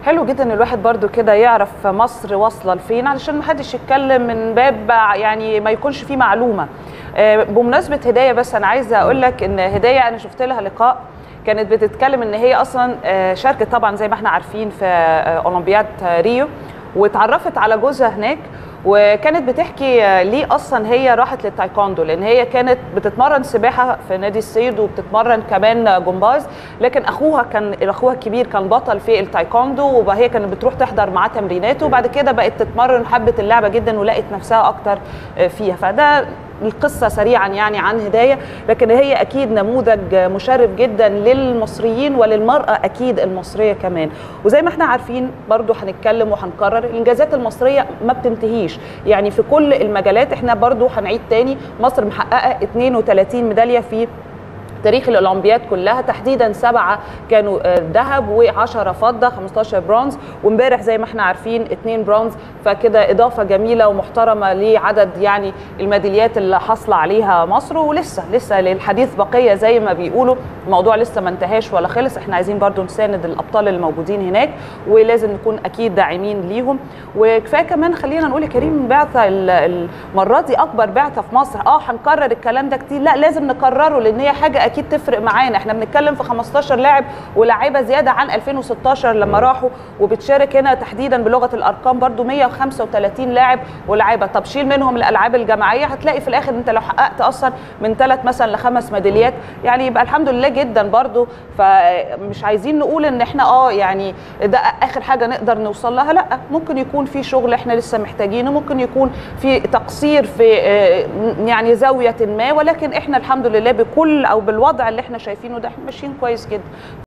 حلو جدا ان الواحد برضو كده يعرف مصر واصله لفين علشان ما حدش يتكلم من باب يعني ما يكونش فيه معلومه آه، بمناسبه هدايه بس انا عايزه اقول لك ان هدايه انا شفت لها لقاء كانت بتتكلم ان هي اصلا آه، شاركت طبعا زي ما احنا عارفين في آه، اولمبياد ريو واتعرفت على جوزها هناك وكانت بتحكي آه، ليه اصلا هي راحت للتايكوندو لان هي كانت بتتمرن سباحه في نادي الصيد وبتتمرن كمان جمباز لكن اخوها كان اخوها الكبير كان بطل في التايكوندو وهي كانت بتروح تحضر معاه تمريناته وبعد كده بقت تتمرن حبت اللعبه جدا ولقت نفسها اكتر آه، فيها فده القصة سريعا يعني عن هداية لكن هي أكيد نموذج مشرف جدا للمصريين وللمرأة أكيد المصرية كمان وزي ما احنا عارفين برضو هنتكلم وهنكرر الإنجازات المصرية ما بتنتهيش يعني في كل المجالات احنا برضو هنعيد تاني مصر محققة 32 ميدالية في تاريخ الاولمبياد كلها تحديدا سبعه كانوا آه، ذهب و10 فضه 15 برونز وامبارح زي ما احنا عارفين اثنين برونز فكده اضافه جميله ومحترمه لعدد يعني الميداليات اللي حاصله عليها مصر ولسه لسه للحديث بقيه زي ما بيقولوا الموضوع لسه ما انتهاش ولا خلص احنا عايزين برضو نساند الابطال الموجودين هناك ولازم نكون اكيد داعمين ليهم وكفايه كمان خلينا نقول يا كريم بعثه ال- المره دي اكبر بعثه في مصر اه هنكرر الكلام ده كتير لا لازم نكرره لان هي حاجه اكيد تفرق معانا احنا بنتكلم في 15 لاعب ولاعيبه زياده عن 2016 لما راحوا وبتشارك هنا تحديدا بلغه الارقام برضو 135 لاعب ولاعيبه طب شيل منهم الالعاب الجماعيه هتلاقي في الاخر انت لو حققت اصلا من ثلاث مثلا لخمس ميداليات يعني يبقى الحمد لله جدا برضو فمش عايزين نقول ان احنا اه يعني ده اخر حاجه نقدر نوصل لها لا ممكن يكون في شغل احنا لسه محتاجينه ممكن يكون في تقصير في آه، يعني زاويه ما ولكن احنا الحمد لله بكل او بالوضع اللي احنا شايفينه ده احنا ماشيين كويس جدا